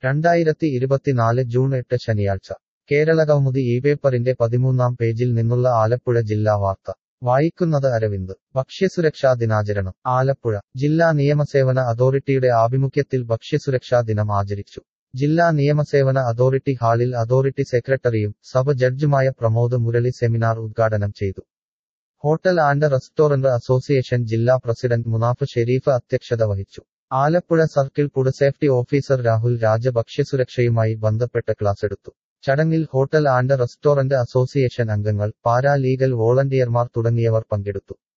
രണ്ടായിരത്തി ഇരുപത്തിനാല് ജൂൺ എട്ട് ശനിയാഴ്ച കേരളകൗമുദി ഈ പേപ്പറിന്റെ പതിമൂന്നാം പേജിൽ നിന്നുള്ള ആലപ്പുഴ ജില്ലാ വാർത്ത വായിക്കുന്നത് അരവിന്ദ് ഭക്ഷ്യസുരക്ഷാ ദിനാചരണം ആലപ്പുഴ ജില്ലാ നിയമസേവന അതോറിറ്റിയുടെ ആഭിമുഖ്യത്തിൽ ഭക്ഷ്യസുരക്ഷാ ദിനം ആചരിച്ചു ജില്ലാ നിയമസേവന അതോറിറ്റി ഹാളിൽ അതോറിറ്റി സെക്രട്ടറിയും സബ് ജഡ്ജുമായ പ്രമോദ് മുരളി സെമിനാർ ഉദ്ഘാടനം ചെയ്തു ഹോട്ടൽ ആൻഡ് റെസ്റ്റോറന്റ് അസോസിയേഷൻ ജില്ലാ പ്രസിഡന്റ് മുനാഫ് ഷെരീഫ് അധ്യക്ഷത വഹിച്ചു Alappuzha circle food safety officer Rahul Raja ഭക്ഷ്യസുരക്ഷയുമായി ബന്ധപ്പെട്ട് ക്ലാസ് എടുത്തു ചടങ്ങിൽ ഹോട്ടൽ ആൻഡ് റെസ്റ്റോറന്റ് അസോസിയേഷൻ അംഗങ്ങൾ പാരാ ലീഗൽ വോളണ്ടിയർമാർ തുടങ്ങിയവർ പങ്കെടുത്തു